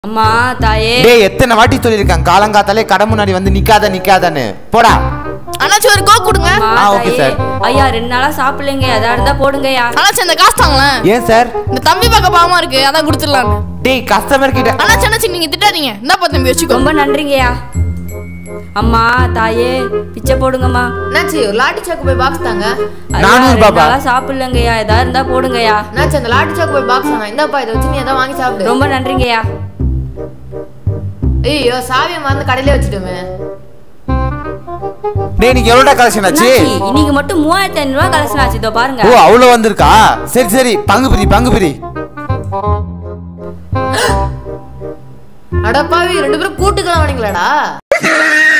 அம்மா தாயே டேய் எத்தனை வாட்டி சொல்லியிருக்கேன் காலங்காத்தாலே கடை முன்னாடி வந்து நிக்காத நிக்காதன்னு போடா அண்ணாச்சி ஒரு கோக் கொடுங்க அம்மா ஆ, okay, தாயே sir. ஐயா ரெண்டு நாளா சாப்பிடலைங்க எதா இருந்தா போடுங்கய்யா அண்ணாச்சி அந்த காசு தாங்களேன் ஏன் சார் இந்த தம்பி பார்க்க பாவமா இருக்கு அதான் கொடுத்துடலாம் டேய் கஸ்டமர் கிட்ட அண்ணாச்சி அண்ணாச்சி நீங்க திட்டாதீங்க இந்தாப்பா தம்பி வச்சுக்கோ ரொம்ப நன்றிங்கய்யா அம்மா தாயே பிச்சை போடுங்கம்மா என்னாச்சு ஒரு லாட்டி சாக்கு போய் பாக்ஸ் தாங்க ஐயா, நானூறு ரெண்டு ரூபாப்பா. நாளா சாப்பிடலங்கய்யா எதா இருந்தா போடுங்கய்யா என்னாச்சு அந்த லாட்டி சாக்கு போய் பாக்ஸ் தாங்க இந்தாப்பா இதை வச்சு நீ எதாவது வாங்கி சாப்பிடு ரொம்ப நன்றிங்கய்யா ஐயோ சாவியை மறந்து கடையிலே வச்சுட்டுமே டேய் நீங்க எவ்வளோடா கலெக்ஷன் ஆச்சு என்னாச்சி, இன்னைக்கு மட்டும் மூவாயிரத்தி ஐநூறு ரூபாய் கலெக்ஷன் ஆச்சு இதோ பாருங்க ஓ அவ்வளோ வந்திருக்கா சரி சரி பங்கு பிரி பங்கு பிரி அடப்பாவி ரெண்டு பேரும் கூட்டுக்கலாம் வரீங்களாடா